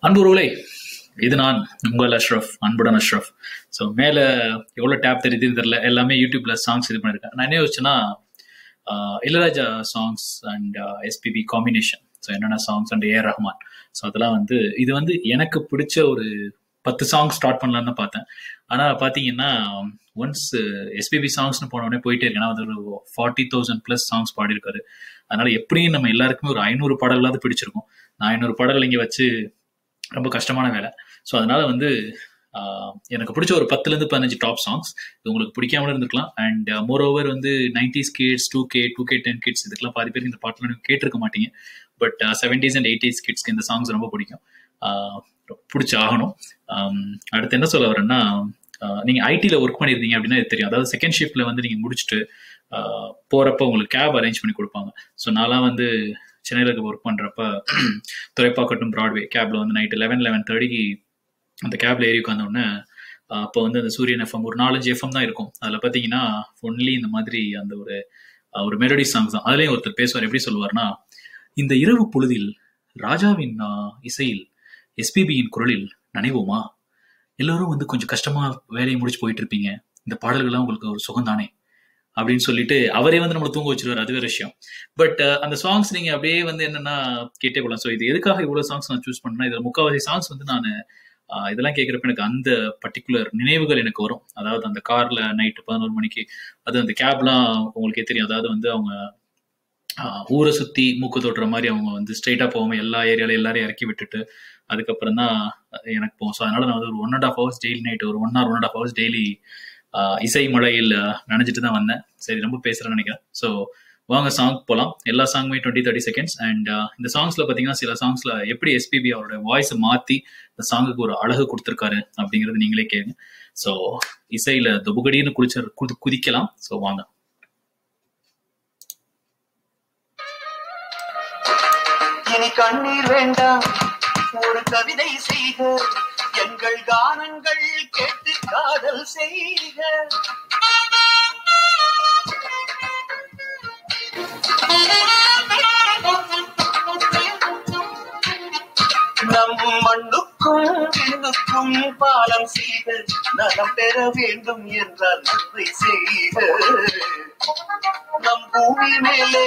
அன்புறவுகளே இது நான் உங்கள் அஷ்ரஃப் அன்புடன் அஷ்ரஃப் ஸோ மேலே எவ்வளோ டேப் தெரியுதுன்னு தெரியல எல்லாமே யூடியூப்ல சாங்ஸ் இது பண்ணியிருக்கேன் நான் என்ன யோசிச்சேன்னா ah, Ilaiyaraaja songs and SPB combination so என்னென்ன songs and AR Rahman so அதெல்லாம் வந்து இது வந்து எனக்கு பிடிச்ச ஒரு பத்து சாங் ஸ்டார்ட் பண்ணலான்னு தான் பார்த்தேன் ஆனால் பார்த்தீங்கன்னா ஒன்ஸ் எஸ்பிபி சாங்ஸ்னு போனோடனே போயிட்டே இருக்கேன் ஏன்னா அது ஒரு ஃபார்ட்டி தௌசண்ட் ப்ளஸ் சாங்ஸ் பாடியிருக்காரு அதனால எப்படியும் நம்ம எல்லாருக்குமே ஒரு ஐநூறு பாடலாவது பிடிச்சிருக்கும் நான் ஐநூறு பாடல் இங்கே வச்சு ரொம்ப கஷ்டமான வேலை ஸோ அதனால வந்து ஆஹ், எனக்கு பிடிச்ச ஒரு பத்துலேருந்து பதினஞ்சு டாப் சாங்ஸ் இது உங்களுக்கு பிடிக்காமலும் இருந்திருக்கலாம் அண்ட் மோர் ஓவர் வந்து nineties kids two K two K ten kids இதுக்கெல்லாம் பாதி பேருக்கு இந்த பாட்டில் நீங்கள் கேட்டிருக்க மாட்டீங்க பட் செவன்டீஸ் அண்ட் எயிட்டிஸ் கிட்ஸ்க்கு இந்த சாங்ஸ் ரொம்ப பிடிக்கும் ஆஹ், பிடிச்சி ஆகணும் ஆம், அடுத்து என்ன சொல்ல வரேன்னா ஆஹ், நீங்க ஐடில ஒர்க் பண்ணியிருந்தீங்க அப்படின்னா இது தெரியும் அதாவது செகண்ட் ஷிஃப்ட்ல வந்து நீங்க முடிச்சுட்டு ஆஹ், போறப்ப உங்களுக்கு கேப் அரேஞ்ச் பண்ணி கொடுப்பாங்க ஸோ நான்லாம் வந்து சென்னையில் இருக்க ஒர்க் பண்றப்ப துறைப்பாக்கட்டும் ப்ராட்வே கேப்ல வந்து நைட்டு லெவன் லெவன் தேர்ட்டிக்கு அந்த கேப்ல ஏறி உட்காந்தோடனே அப்போ வந்து அந்த சூரியன் எஃப்எம் ஒரு நாலஞ்சு எஃப்எம் தான் இருக்கும் அதில் பார்த்தீங்கன்னா ஒன்லி இந்த மாதிரி அந்த ஒரு ஆஹ், ஒரு மெலடி சாங்ஸ் தான் அதுலேயும் ஒருத்தர் பேசுவார் எப்படி சொல்லுவார்னா இந்த இரவு பொழுதில் ராஜாவின் ஆஹ், இசையில் எஸ்பிபியின் குரலில் நனைவோமா எல்லோரும் வந்து கொஞ்சம் கஷ்டமா வேலையை முடிச்சு போயிட்டு இருப்பீங்க இந்த பாடல்கள்லாம் உங்களுக்கு ஒரு சுகம் தானே அப்படின்னு சொல்லிட்டு அவரே வந்து நம்மளை தூங்க வச்சிருவாரு அது வேற விஷயம் பட் அந்த சாங்ஸ் நீங்க அப்படியே வந்து என்னன்னா கேட்டே போகலாம் ஸோ இது எதுக்காக இவ்வளவு சாங்ஸ் நான் சூஸ் பண்ணேன்னா இதுல முக்கால்வாசி சாங்ஸ் வந்து நான் இதெல்லாம் கேட்குறப்ப எனக்கு அந்த பர்டிகுலர் நினைவுகள் எனக்கு வரும் அதாவது அந்த கார்ல நைட்டு பதினோரு மணிக்கு அது அந்த கேப்லாம் உங்களுக்கே தெரியும் அதாவது வந்து அவங்க ஆஹ், ஊரை சுத்தி மூக்கு தொட்டுற மாதிரி அவங்க வந்து ஸ்ட்ரைட்டா போகாம எல்லா ஏரியால எல்லாரையும் இறக்கி விட்டுட்டு அதுக்கப்புறம் தான் எனக்கு போகும் ஸோ அதனால நான் வந்து ஒரு one and half hours daily night ஒரு one or one and half hours daily இசை மழையில் நினைச்சிட்டு தான் வந்தேன் சரி ரொம்ப பேசுறேன்னு நினைக்கிறேன் ஸோ வாங்க சாங் போகலாம் எல்லா சாங்குமே டுவெண்ட்டி தேர்ட்டி செகண்ட்ஸ் அண்ட் இந்த சாங்ஸ்ல பார்த்தீங்கன்னா சில சாங்ஸ்ல எப்படி எஸ்பிபி அவரோட வாய்ஸை மாத்தி இந்த சாங்குக்கு ஒரு அழகு கொடுத்துருக்காரு அப்படிங்கிறது நீங்களே கேளுங்க ஸோ இசையில துபுகடின்னு குளிச்ச குதி குதிக்கலாம் ஸோ வாங்க இனி கண்ணீர் வேண்டாம் ஒரு கவிதை செய்க எங்கள் கானங்கள் கேட்டு காதல் செய்க நம் மண்ணுக்கும் விண்ணுக்கும் பாலம் செய்க நலம் பெற வேண்டும் என்றால் நன்மை செய்க நம் பூமி மேலே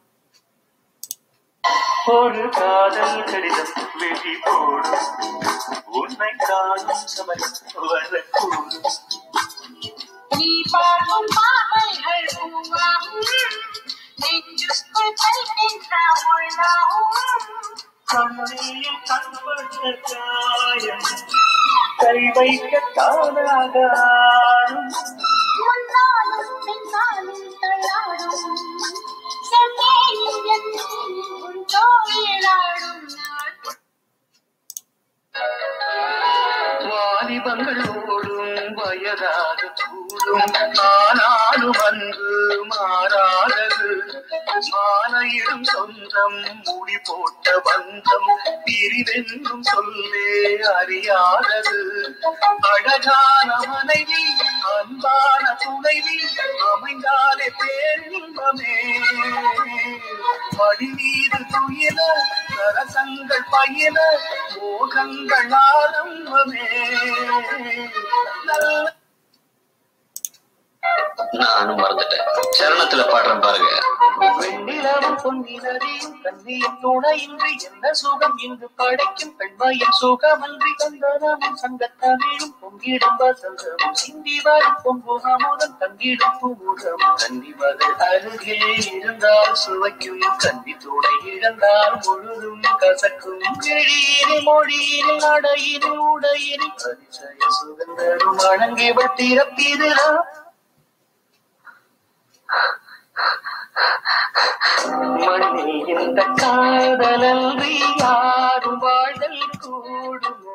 ஒரு காதல் கடிதம் வெளி போடும் உன்னை காணும் சமயம் வரக்கூடும் நீ பார்க்கும் பார்வைகள் பூவாகும் நெஞ்சுக்குள் கைக்கின்ற உள்ளாகும் கண்ணையில் கண்பட்ட காயம் கை வைக்க காணாகாரும் முன்னாலும் பின்னாலும் தள்ளாடும் செம்மேனில் என் உன் தோளிலாடும் நாள் வாலிபங்கள் ஓடும் வயதாக கூடும் ஆனாலும் அன்று மாறாதது மாலையிடும் சொந்தம் முடி போட்ட பந்தம் பிரிவென்றும் சொல்லே அறியாதது அழகான மனைவி அன்பான துணைவி அமைந்தாலே பேரின்பமே மடி மீது துயில சரசங்கள் பயில மோகங்கள் ஆரம்பமே நல்ல நானும் மறந்துட்டேன் சரணத்துல பாடுறேன் பாருங்க வெண்ணிலவும் பொன்னினதையும் கண்ணியும் துணையின்றி என்ன சுகம் இங்கு படைக்கும் பெண்மையின் சுகமன்றி கந்தனமும் சங்கத்தமிழும் பொங்கிடும் வசந்தமும் சிந்தி வரும் பொங்கும் அமுதம் தங்கிடும் பூமுகமும் கன்னி மகள் அருகில் இருந்தால் சுவைக்கும் கன்னி துணை இழந்தால் முழுதும் கசக்கும் கிழியினில் மொழியினில் நடையினில் உடையினில் அதிசய சுகந்தரும் வணங்கிவள் திறப்பிதுதான் மண்ணில் இந்த காதலன்றி யாரும் வாழ்தல் கூடுமோ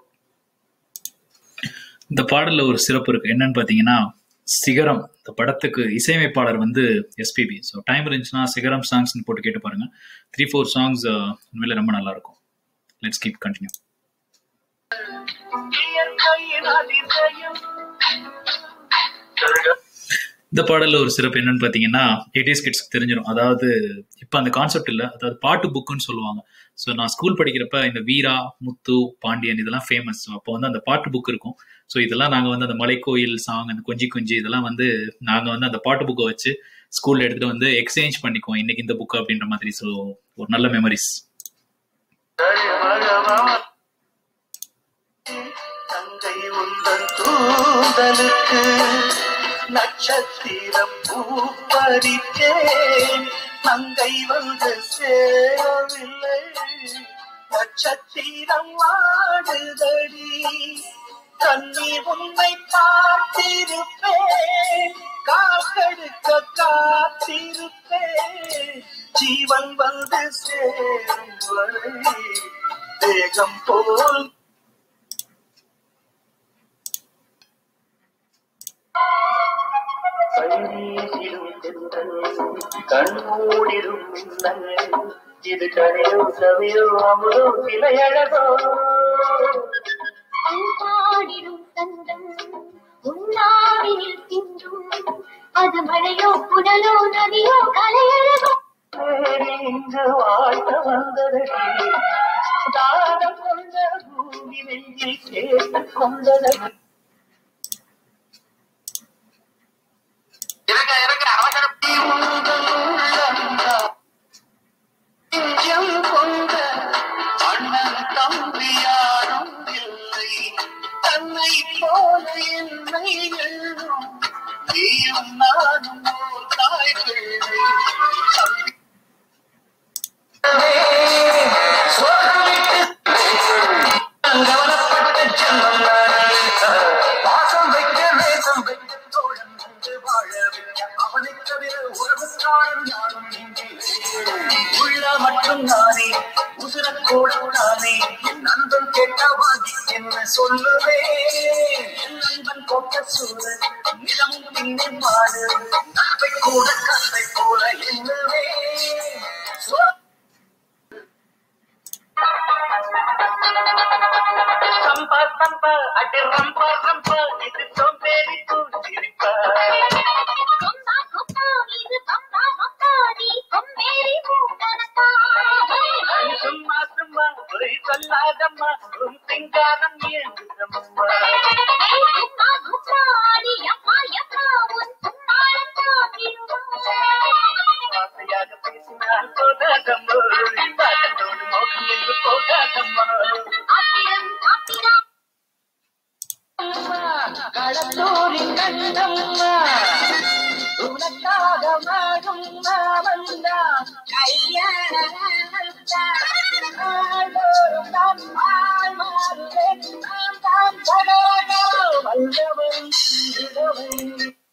இந்த பாடல்ல ஒரு சிறப்பு இருக்கு என்னன்னு பாத்தீங்கன்னா சிகரம் இந்த படத்துக்கு இசையமைப்பாளர் வந்து எஸ்பிபி ஸோ டைம் இருந்துச்சுன்னா சிகரம் சாங்ஸ்னு போட்டு கேட்டு பாருங்க த்ரீ ஃபோர் சாங்ஸ் உண்மையில ரொம்ப நல்லா இருக்கும் லெட்ஸ் கீப் கண்டினியூ இயற்கையின் அதிசயம் இந்த பாடல்ல ஒரு சிறப்பு என்னன்னு பாத்தீங்கன்னா எயிட்டிஸ் கிட்ஸ்க்கு தெரிஞ்சிடும் அதாவது இப்ப அந்த கான்செப்ட் இல்ல அதாவது பாட்டு புக்குன்னு சொல்லுவாங்க ஸோ நான் ஸ்கூல் படிக்கிறப்ப இந்த வீரா முத்து பாண்டியன் இதெல்லாம் ஃபேமஸ் அப்போ வந்து அந்த பாட்டு புக் இருக்கும் ஸோ இதெல்லாம் நாங்கள் வந்து அந்த மலைக்கோயில் சாங் அந்த கொஞ்சி கொஞ்சி இதெல்லாம் வந்து நாங்கள் வந்து அந்த பாட்டு புக்கை வச்சு ஸ்கூல்ல எடுத்துட்டு வந்து எக்ஸ்சேஞ்ச் பண்ணிக்குவோம் இன்னைக்கு இந்த புக் அப்படின்ற மாதிரி ஸோ ஒரு நல்ல மெமரிஸ் தங்கை உந்தன் தூதலுக்கு நட்சத்திரம் பூப்பறித்தேன் தங்கை வந்து சேரவில்லை நட்சத்திரம் வாடுதடி கண்ணி உன்னை பார்த்திருப்பேன் காக்கெடுக்க காத்திருப்பேன் ஜீவன் வந்து சேரும் வரை தேகம் போல் கைவீசிடும் தென்றல் கண்மூடிடும் மின்னல் இது கரையோ கவியோ அமுதோ சிலையழகோ பாடிடும் தந்தம் உன்னாவினில் சிந்தும் அது மழையோ புனலோ நதியோ கலையழகோ தேடி இங்கு வாழ்த்த வந்ததடி தாகம் கொண்ட பூமி நெஞ்சில் கேட்டுக் கொண்டதடி நெஞ்சம் கொண்ட அண்ணன் தம்பி யாரும் இல்லை தன்னை போல என்னை எழுதும் நீயும் நானும் ஓர் தாய் பிள்ளை தம்பி கவனப்பட்ட ஜன்மம் பாசம் வைக்க நேசம் வைக்க தோழன் வந்து வாழ வைக்க அவனை தவிர உறவுக்காரன் யாரும் இங்கே உள்ள மட்டும் நானே உசுரக்கோடும் நானே என் நண்பன் கேட்ட வாங்கி என்ன சொல்லுவேன் என் நண்பன் போட்ட சூழல் நிலமும் பின்னே மாடு நட்பை கூட கத்தை போல எண்ணுவே சம்ப சம்ப அடி ரம்ப ரம்ப இது சோம்பேறி பூச்சிருப்பா கொம்பா கொம்பா இது பம்பா பம்பா நீ கொம்பேறி பூக்கணக்கா சும்மா சும்மா பொய் சொல்லாதம்மா உன் சிங்காரம் ஏந்துதம்மா கும்மா கும்மா அடி அம்மா அம்மா உன் கும்மாளம் தாங்கிடுமா ஆசையாக பேசினால் போகாதம்மா பாட்டத்தோடு மோகம் என்று போகாதம்மா ஆத்திரம் ஆத்திரம் கடலூரின் கண்ணம்மா உனக்காக மாடும் மாமந்தா கல்யாண நாள்தோறும் நான் பால் மாறுவேன் நான் தான் பகவதோ வல்லவன் இடவன்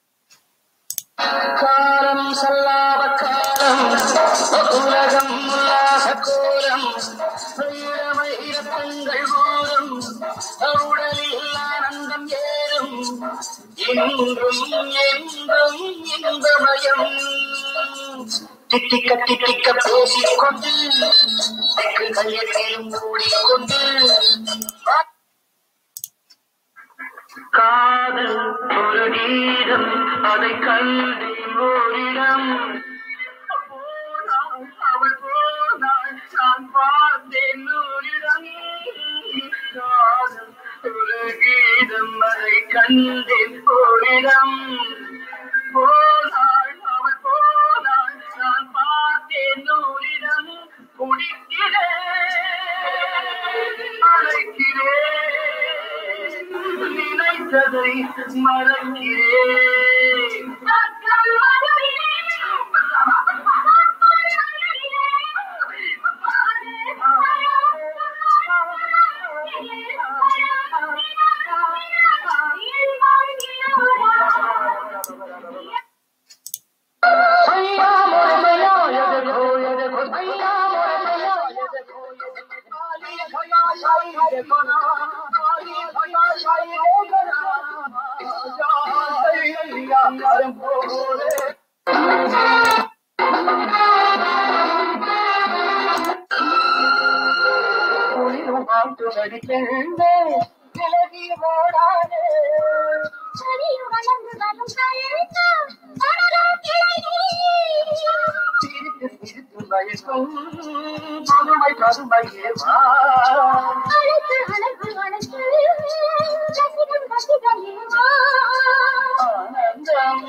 காலம் சல்லாப காலம் உலகம் உல்லாச கோலம் இளமை இரத்தங்கள் ஓரும் உடலில் ஆனந்தம் ஏறும் என்றும் என்றும் இன்பமயம் திட்டிக்க திட்டிக்க பேசிக்கொண்டு தெற்கு கையத்திலும் மூடிக்கொண்டு காதல் ஒரு கீதம் அதை கண்டேன் ஓரிடம் போனாள் அவள் போனாள் நான் பார்த்தேன் நூறிடம் காதல் ஒரு கீதம் அதை கண்டேன் ஓரிடம் போனாள் அவள் போனாள் நான் பார்த்தேன் நூறிடம் குடிக்கிறேன் அழைக்கிறேன் நினைத்ததை மறக்கிறேன் भैया मोरे भैया ये देखो ये देखो भैया मोरे भैया ये देखो ये देखो काली भैया शाही देखो ना काली भैया शाही देखो ना जा भैया कर बोले குளிரும் காற்று நடிக்கின்றே விலகி ஓடாதே செடியும் வளர்ந்து வரும் கழுத்து தொடரும் கிளையே சிரித்து சிரித்து மயக்கும் புதுமை பதுமையே வா அழைத்து அழைத்து அழைத்து ரசிகம் ரசிகமே வா ஆனந்தம்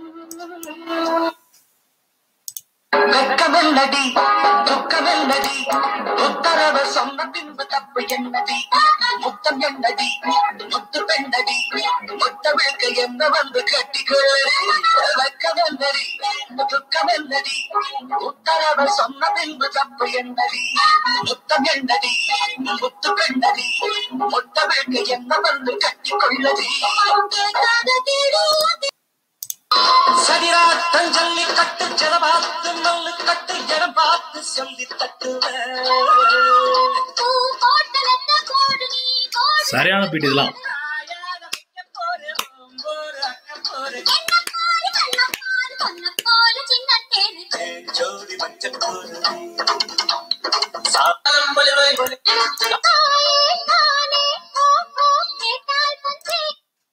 வெட்கமெல்லடி துக்கமெல்லடி உத்தரவு சொன்ன பின்பு தப்பு என்னடி முத்தம் என்னடி முத்து பெண்ணடி முத்த விழுக்க என்ன வந்து கட்டிக்கொள்ளடி வெட்கமெல்லடி துக்கமெல்லடி உத்தரவு சொன்ன பின்பு தப்பு என்னடி முத்தம் என்னடி முத்து பெண்ணடி முத்த விழுக்க என்ன வந்து கட்டிக்கொள்ளடி கேட்காத கேடு சதிராட்டம் சொல்லி கட்டு ஜன பார்த்து நல்லு கட்டு இடம் பார்த்து சொல்லி தட்டுவேன் பூ போட்டலத்த கோடு நீ கோடு சரியான பீட் இதெல்லாம் என்ன பாரு கண்ண பாரு பொண்ண போல சின்ன தேரு ஜோடி மஞ்சள் சாலம் வலிமை தாயே தானே ஓ ஓ கேட்டால் பஞ்சே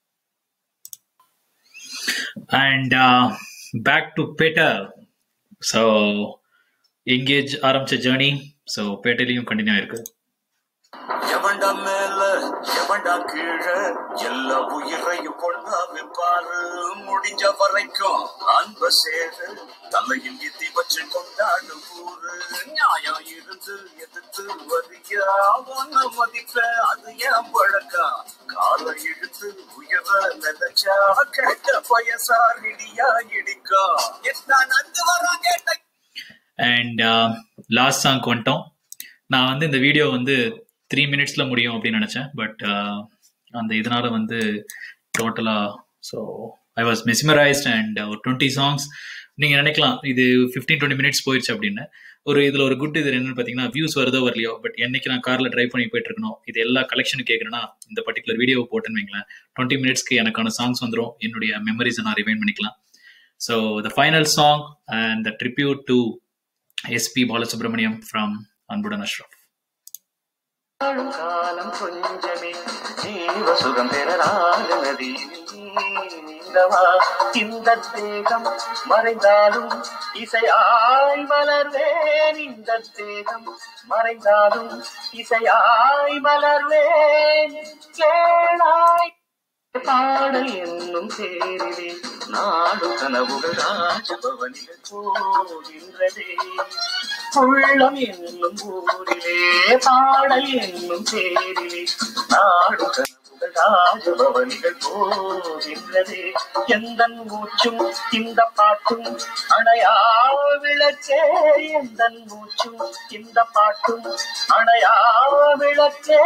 and back to better so engage ஆரம்பிச்ச ஜேர்னி ஸோ பேட்டையிலையும் கண்டினியூ ஆயிருக்கு எவன்டா மேல எவன்டா கீழே எல்லா உயிரையும் கொண்டா விப்பாரு முடிஞ்ச வரைக்கும் அன்ப சேரு தலையில் இத்தி வச்சு கொண்டாடும் ஊரு நியாயம் இருந்து எதிர்த்து வரியா ஒன்ன மதிப்ப அது ஏன் பழக்கம் காலை இழுத்து உயர நினைச்சா கேட்ட பயசா இடியா இடிக்கா என்ன நந்து வரா கேட்ட அண்ட் லாஸ்ட் சாங்க்கு வந்துட்டோம் நான் வந்து இந்த வீடியோ வந்து த்ரீ மினிட்ஸில் முடியும் அப்படின்னு நினச்சேன் பட் அந்த இதனால வந்து டோட்டலாக so I was mesmerised and ஒரு டுவெண்ட்டி சாங்ஸ் நீங்கள் நினைக்கலாம் இது ஃபிஃப்டீன் டுவெண்ட்டி மினிட்ஸ் போயிடுச்சு அப்படின்னு ஒரு இதில் ஒரு குட் இது என்னன்னு பார்த்தீங்கன்னா வியூஸ் வருதோ வரலையோ பட் என்னைக்கு நான் காரில் ட்ரைவ் பண்ணி போயிட்டு இருக்கணும் இது எல்லா கலெக்ஷனும் கேட்குறேன்னா இந்த பர்டிகுலர் வீடியோ போட்டுன்னு வைங்களேன் டுவெண்ட்டி மினிட்ஸ்க்கு எனக்கான சாங்ஸ் வந்துடும் என்னுடைய மெமரிஸை நான் ரிவைன் பண்ணிக்கலாம் so the final song and the tribute to SP Balasubrahmanyam from அன்புடன் அஷ்ரஃப் வாழும் காலம் கொஞ்சமே ஜீவ சுகம் பெறலாகுனதி நீங்கவா இந்த தேகம் மறைந்தாலும் இசையாய் மலர்வேன் இந்த தேகம் மறைந்தாலும் இசையாய் மலர்வேன் கேளாய் பாடல் என்னும் பேரிலே நாடு கனவுகள் ராஜபவனிகள் போகின்றதே உள்ளம் என்னும் ஊரிலே பாடல் என்னும் பேரிலே நாடு கனவுகள் ராஜபவனிகள் போகின்றதே எந்த மூச்சும் இந்த பாட்டும் அணையா விளக்கே எந்த மூச்சும் இந்த பாட்டும் அணையா விளக்கே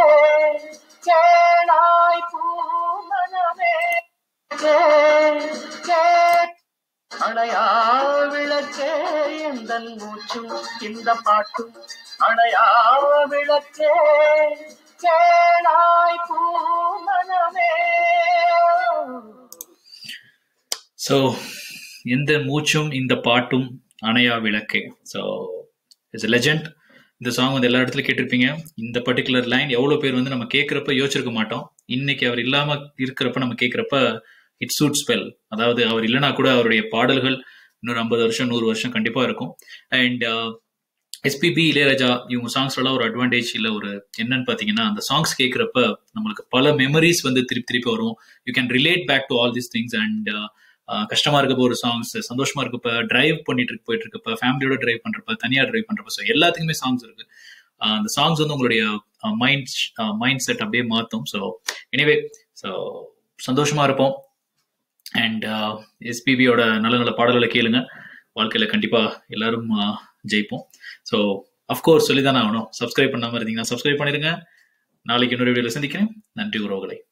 கேளாய் பூமனமே கே கே அணையா விளக்கே எந்த மூச்சும் இந்த பாட்டும் அணையா விளக்கே கேளாய் பூமனமே ஸோ எந்த மூச்சும் இந்த பாட்டும் அணையா விளக்கே ஸோ இட்ஸ் லெஜண்ட் இந்த சாங் வந்து எல்லா இடத்துலையும் கேட்டிருப்பீங்க இந்த பர்டிகுலர் லைன் எவ்வளோ பேர் வந்து நம்ம கேட்குறப்ப யோசிச்சிருக்க மாட்டோம் இன்னைக்கு அவர் இல்லாமல் இருக்கிறப்ப நம்ம கேட்குறப்ப இட் சூட் ஸ்பெல் அதாவது அவர் இல்லைனா கூட அவருடைய பாடல்கள் இன்னொரு ஐம்பது வருஷம் நூறு வருஷம் கண்டிப்பாக இருக்கும் அண்ட் எஸ்பிபி இளையராஜா இவங்க சாங்ஸ்லாம் ஒரு அட்வான்டேஜ் இல்லை ஒரு என்னன்னு பார்த்தீங்கன்னா அந்த சாங்ஸ் கேட்குறப்ப நம்மளுக்கு பல மெமரிஸ் வந்து திருப்பி திருப்பி வரும் you can relate back to all these things and கஷ்டமா இருக்கப்போ ஒரு சாங்ஸ் சந்தோஷமா இருக்கப்ப டிரைவ் பண்ணிட்டு இருக்கு போயிட்டு இருக்கப்ப ஃபேமிலியோட டிரைவ் பண்றப்ப தனியா டிரைவ் பண்றப்ப ஸோ எல்லாத்துக்குமே சாங்ஸ் இருக்கு ஆஹ் அந்த சாங்ஸ் வந்து உங்களுடைய மைண்ட் மைண்ட் செட் அப்படியே மாற்றும் ஸோ எனிவே ஸோ சந்தோஷமா இருப்போம் அண்ட் எஸ்பிபியோட நல்ல நல்ல பாடல்களை கேளுங்க வாழ்க்கையில கண்டிப்பா எல்லாரும் ஆஹ் ஜெயிப்போம் ஸோ அஃப்கோர்ஸ் சொல்லி தானே ஆகணும் சப்ஸ்கிரைப் பண்ணாம இருந்தீங்கன்னா சப்ஸ்கிரைப் பண்ணிருங்க நாளைக்கு இன்னொரு வீடியோவில் சந்திக்கிறேன் நன்றி உறவுகளை